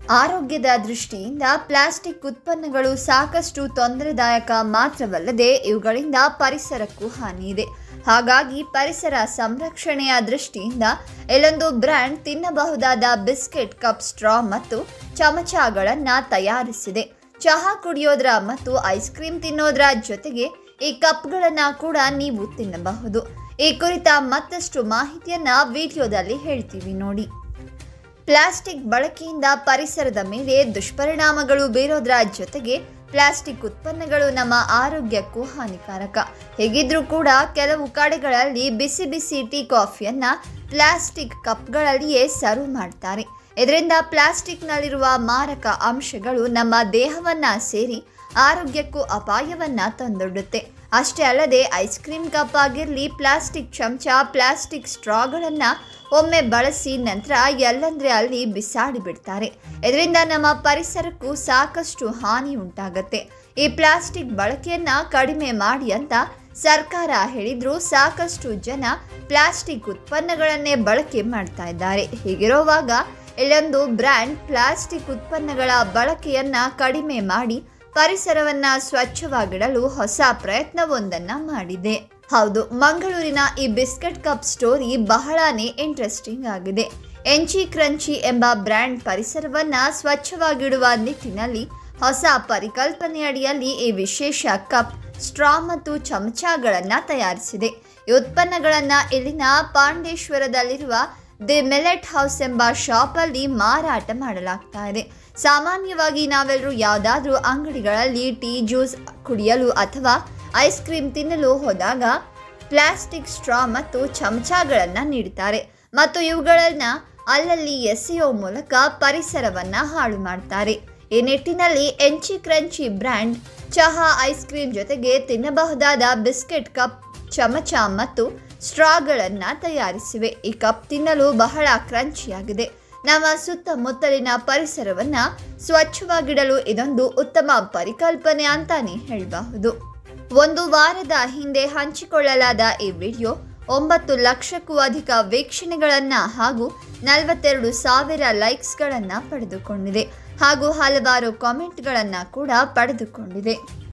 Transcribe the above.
ಆರೋಗ್ಯದ ದೃಷ್ಟಿಯಿಂದ ಪ್ಲಾಸ್ಟಿಕ್ ಉತ್ಪನ್ನಗಳು ಸಾಕಷ್ಟು ತೊಂದರೆದಾಯಕ ಮಾತ್ರವಲ್ಲದೆ ಇವುಗಳಿಂದ ಪರಿಸರಕ್ಕೂ ಹಾನಿ ಇದೆ ಹಾಗಾಗಿ ಪರಿಸರ ಸಂರಕ್ಷಣೆಯ ದೃಷ್ಟಿಯಿಂದ ಇಲ್ಲೊಂದು ಬ್ರ್ಯಾಂಡ್ ತಿನ್ನಬಹುದಾದ ಬಿಸ್ಕೆಟ್ ಕಪ್ ಸ್ಟ್ರಾ ಮತ್ತು ಚಮಚಗಳನ್ನು ತಯಾರಿಸಿದೆ ಚಹಾ ಕುಡಿಯೋದ್ರ ಮತ್ತು ಐಸ್ ಕ್ರೀಮ್ ತಿನ್ನೋದ್ರ ಜೊತೆಗೆ ಈ ಕಪ್ಗಳನ್ನು ಕೂಡ ನೀವು ತಿನ್ನಬಹುದು ಈ ಕುರಿತ ಮತ್ತಷ್ಟು ಮಾಹಿತಿಯನ್ನ ವಿಡಿಯೋದಲ್ಲಿ ಹೇಳ್ತೀವಿ ನೋಡಿ ಪ್ಲಾಸ್ಟಿಕ್ ಬಳಕೆಯಿಂದ ಪರಿಸರದ ಮೇಲೆ ದುಷ್ಪರಿಣಾಮಗಳು ಬೀರೋದ್ರ ಜೊತೆಗೆ ಪ್ಲಾಸ್ಟಿಕ್ ಉತ್ಪನ್ನಗಳು ನಮ್ಮ ಆರೋಗ್ಯಕ್ಕೂ ಹಾನಿಕಾರಕ ಹೇಗಿದ್ರೂ ಕೂಡ ಕೆಲವು ಕಡೆಗಳಲ್ಲಿ ಬಿಸಿ ಬಿಸಿ ಟೀ ಕಾಫಿಯನ್ನ ಪ್ಲಾಸ್ಟಿಕ್ ಕಪ್ಗಳಲ್ಲಿಯೇ ಸರ್ವ್ ಮಾಡ್ತಾರೆ ಇದರಿಂದ ಪ್ಲಾಸ್ಟಿಕ್ನಲ್ಲಿರುವ ಮಾರಕ ಅಂಶಗಳು ನಮ್ಮ ದೇಹವನ್ನ ಸೇರಿ ಆರೋಗ್ಯಕ್ಕೂ ಅಪಾಯವನ್ನ ತಂದೊಡ್ಡುತ್ತೆ ಅಷ್ಟೇ ಅಲ್ಲದೆ ಐಸ್ ಕ್ರೀಮ್ ಕಪ್ ಆಗಿರಲಿ ಪ್ಲಾಸ್ಟಿಕ್ ಚಮಚ ಪ್ಲಾಸ್ಟಿಕ್ ಸ್ಟ್ರಾಗಳನ್ನು ಒಮ್ಮೆ ಬಳಸಿ ನಂತರ ಎಲ್ಲಂದ್ರೆ ಅಲ್ಲಿ ಬಿಸಾಡಿ ಬಿಡ್ತಾರೆ ಇದರಿಂದ ನಮ್ಮ ಪರಿಸರಕ್ಕೂ ಸಾಕಷ್ಟು ಹಾನಿ ಉಂಟಾಗತ್ತೆ ಈ ಪ್ಲಾಸ್ಟಿಕ್ ಬಳಕೆಯನ್ನ ಕಡಿಮೆ ಮಾಡಿ ಅಂತ ಸರ್ಕಾರ ಹೇಳಿದ್ರೂ ಸಾಕಷ್ಟು ಜನ ಪ್ಲಾಸ್ಟಿಕ್ ಉತ್ಪನ್ನಗಳನ್ನೇ ಬಳಕೆ ಮಾಡ್ತಾ ಇದ್ದಾರೆ ಹೀಗಿರುವಾಗ ಇಲ್ಲೊಂದು ಬ್ರ್ಯಾಂಡ್ ಪ್ಲಾಸ್ಟಿಕ್ ಉತ್ಪನ್ನಗಳ ಬಳಕೆಯನ್ನ ಕಡಿಮೆ ಮಾಡಿ ಪರಿಸರವನ್ನ ಸ್ವಚ್ಛವಾಗಿಡಲು ಹೊಸ ಪ್ರಯತ್ನವೊಂದನ್ನ ಮಾಡಿದೆ ಹೌದು ಮಂಗಳೂರಿನ ಈ ಬಿಸ್ಕೆಟ್ ಕಪ್ ಸ್ಟೋರಿ ಬಹಳಾನೇ ಇಂಟ್ರೆಸ್ಟಿಂಗ್ ಆಗಿದೆ ಎಂಚಿ ಕ್ರಂಚಿ ಎಂಬ ಬ್ರ್ಯಾಂಡ್ ಪರಿಸರವನ್ನ ಸ್ವಚ್ಛವಾಗಿಡುವ ನಿಟ್ಟಿನಲ್ಲಿ ಹೊಸ ಪರಿಕಲ್ಪನೆಯಡಿಯಲ್ಲಿ ಈ ವಿಶೇಷ ಕಪ್ ಸ್ಟ್ರಾ ಮತ್ತು ಚಮಚಗಳನ್ನು ತಯಾರಿಸಿದೆ ಈ ಉತ್ಪನ್ನಗಳನ್ನು ಇಲ್ಲಿನ ಪಾಂಡೇಶ್ವರದಲ್ಲಿರುವ ದಿ ಮಿಲೆಟ್ ಹೌಸ್ ಎಂಬ ಶಾಪಲ್ಲಿ ಮಾರಾಟ ಮಾಡಲಾಗ್ತಾ ಇದೆ ಸಾಮಾನ್ಯವಾಗಿ ನಾವೆಲ್ಲರೂ ಯಾವುದಾದ್ರೂ ಅಂಗಡಿಗಳಲ್ಲಿ ಟೀ ಜ್ಯೂಸ್ ಕುಡಿಯಲು ಅಥವಾ ಐಸ್ ಕ್ರೀಮ್ ತಿನ್ನಲು ಹೋದಾಗ ಪ್ಲಾಸ್ಟಿಕ್ ಸ್ಟ್ರಾ ಮತ್ತು ಚಮಚಗಳನ್ನು ನೀಡುತ್ತಾರೆ ಮತ್ತು ಇವುಗಳನ್ನು ಅಲ್ಲಲ್ಲಿ ಎಸೆಯೋ ಮೂಲಕ ಪರಿಸರವನ್ನ ಹಾಳು ಮಾಡ್ತಾರೆ ಈ ನಿಟ್ಟಿನಲ್ಲಿ ಎಂಚಿ ಕ್ರಂಚಿ ಬ್ರ್ಯಾಂಡ್ ಚಹಾ ಐಸ್ ಕ್ರೀಮ್ ಜೊತೆಗೆ ತಿನ್ನಬಹುದಾದ ಬಿಸ್ಕೆಟ್ ಕಪ್ ಚಮಚ ಮತ್ತು ಸ್ಟ್ರಾಗಳನ್ನು ತಯಾರಿಸಿವೆ ಈ ಕಪ್ ತಿನ್ನಲು ಬಹಳ ಕ್ರಂಚಿಯಾಗಿದೆ ನಮ್ಮ ಸುತ್ತಮುತ್ತಲಿನ ಪರಿಸರವನ್ನ ಸ್ವಚ್ಛವಾಗಿಡಲು ಇದೊಂದು ಉತ್ತಮ ಪರಿಕಲ್ಪನೆ ಅಂತಾನೆ ಹೇಳಬಹುದು ಒಂದು ವಾರದ ಹಿಂದೆ ಹಂಚಿಕೊಳ್ಳಲಾದ ಈ ವಿಡಿಯೋ ಒಂಬತ್ತು ಲಕ್ಷಕ್ಕೂ ಅಧಿಕ ವೀಕ್ಷಣೆಗಳನ್ನ ಹಾಗೂ ನಲವತ್ತೆರಡು ಸಾವಿರ ಲೈಕ್ಸ್ಗಳನ್ನು ಪಡೆದುಕೊಂಡಿದೆ ಹಾಗೂ ಹಲವಾರು ಕಾಮೆಂಟ್ಗಳನ್ನು ಕೂಡ ಪಡೆದುಕೊಂಡಿದೆ